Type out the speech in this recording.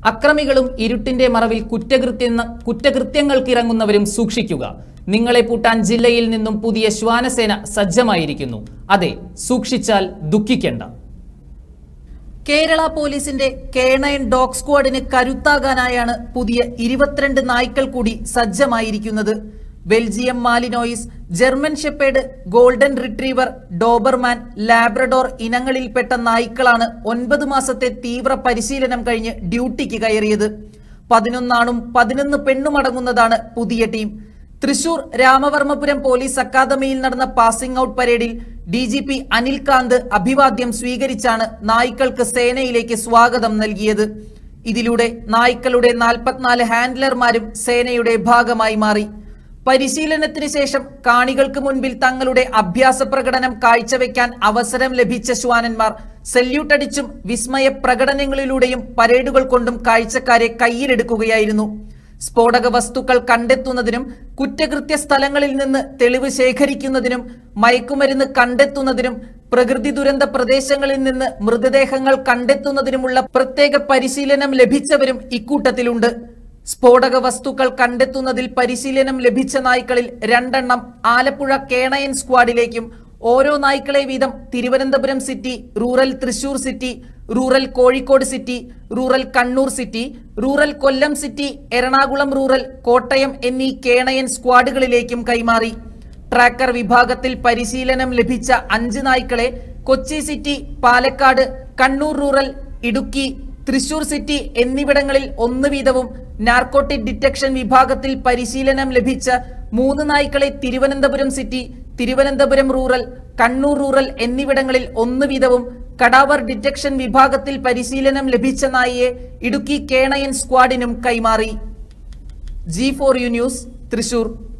അക്രമികളും ഇരുട്ടിന്റെ മറവിൽ കുറ്റകൃത്യ കുറ്റകൃത്യങ്ങൾക്കിറങ്ങുന്നവരും സൂക്ഷിക്കുക നിങ്ങളെ പൂട്ടാൻ ജില്ലയിൽ നിന്നും പുതിയ ശ്വാനസേന സജ്ജമായിരിക്കുന്നു അതെ സൂക്ഷിച്ചാൽ ദുഃഖിക്കേണ്ട കേരള പോലീസിന്റെ കേണയൻ ഡോഗ് സ്ക്വാഡിന് കരുത്താകാനായാണ് പുതിയ ഇരുപത്തിരണ്ട് നായ്ക്കൾ കൂടി സജ്ജമായിരിക്കുന്നത് Belgium Malinois German shepherd golden retriever Doberman Labrador ഇനങ്ങളിൽപ്പെട്ട നായ്ക്കളാണ് ഒൻപത് മാസത്തെ തീവ്ര പരിശീലനം കഴിഞ്ഞ് ഡ്യൂട്ടിക്ക് കയറിയത് പതിനൊന്നാണും പതിനൊന്ന് പെണ്ണുമടങ്ങുന്നതാണ് പുതിയ ടീം തൃശൂർ രാമവർമ്മപുരം പോലീസ് അക്കാദമിയിൽ നടന്ന പാസിംഗ് ഔട്ട് പരേഡിൽ D G P Anil Kant അഭിവാദ്യം സ്വീകരിച്ചാണ് നായ്ക്കൾക്ക് സേനയിലേക്ക് സ്വാഗതം നൽകിയത് ഇതിലൂടെ നായ്ക്കളുടെ നാൽപ്പത്തിനാല് ഹാൻഡ്ലർമാരും സേനയുടെ ഭാഗമായി മാറി പരിശീലനത്തിന് ശേഷം കാണികൾക്ക് മുൻപിൽ തങ്ങളുടെ അഭ്യാസ പ്രകടനം കാഴ്ചവെക്കാൻ അവസരം ലഭിച്ച ശ്വാനന്മാർ സല്യൂട്ട് അടിച്ചും വിസ്മയ പ്രകടനങ്ങളിലൂടെയും പരേഡുകൾ കൊണ്ടും കാഴ്ചക്കാരെ കയ്യിലെടുക്കുകയായിരുന്നു സ്ഫോടക വസ്തുക്കൾ കണ്ടെത്തുന്നതിനും കുറ്റകൃത്യ സ്ഥലങ്ങളിൽ നിന്ന് തെളിവ് ശേഖരിക്കുന്നതിനും മയക്കുമരുന്ന് കണ്ടെത്തുന്നതിനും പ്രകൃതി ദുരന്ത പ്രദേശങ്ങളിൽ നിന്ന് മൃതദേഹങ്ങൾ കണ്ടെത്തുന്നതിനുമുള്ള പ്രത്യേക പരിശീലനം ലഭിച്ചവരും ഇക്കൂട്ടത്തിലുണ്ട് സ്ഫോടക വസ്തുക്കൾ കണ്ടെത്തുന്നതിൽ പരിശീലനം ലഭിച്ച നായ്ക്കളിൽ രണ്ടെണ്ണം ആലപ്പുഴ കേണയൻ സ്ക്വാഡിലേക്കും ഓരോ നായ്ക്കളെ വീതം Thiruvananthapuram city rural Thrissur city rural Kozhikode city rural Kannur city rural Kollam city Ernakulam rural Kottayam എന്നീ കേണയൻ സ്ക്വാഡുകളിലേക്കും കൈമാറി ട്രാക്കർ വിഭാഗത്തിൽ പരിശീലനം ലഭിച്ച അഞ്ച് നായ്ക്കളെ Kochi city Palakkad Kannur rural Idukki Thrissur city എന്നിവിടങ്ങളിൽ ഒന്ന് വീതവും നാർക്കോട്ടിക് ഡിറ്റക്ഷൻ വിഭാഗത്തിൽ പരിശീലനം ലഭിച്ച മൂന്ന് നായ്ക്കളെ Thiruvananthapuram city Thiruvananthapuram rural Kannur rural എന്നിവിടങ്ങളിൽ ഒന്ന് വീതവും കടാവർ ഡിറ്റക്ഷൻ വിഭാഗത്തിൽ പരിശീലനം ലഭിച്ച നായയെ ഇടുക്കി കേണയൻ സ്ക്വാഡിനും കൈമാറി G four U news Thrissur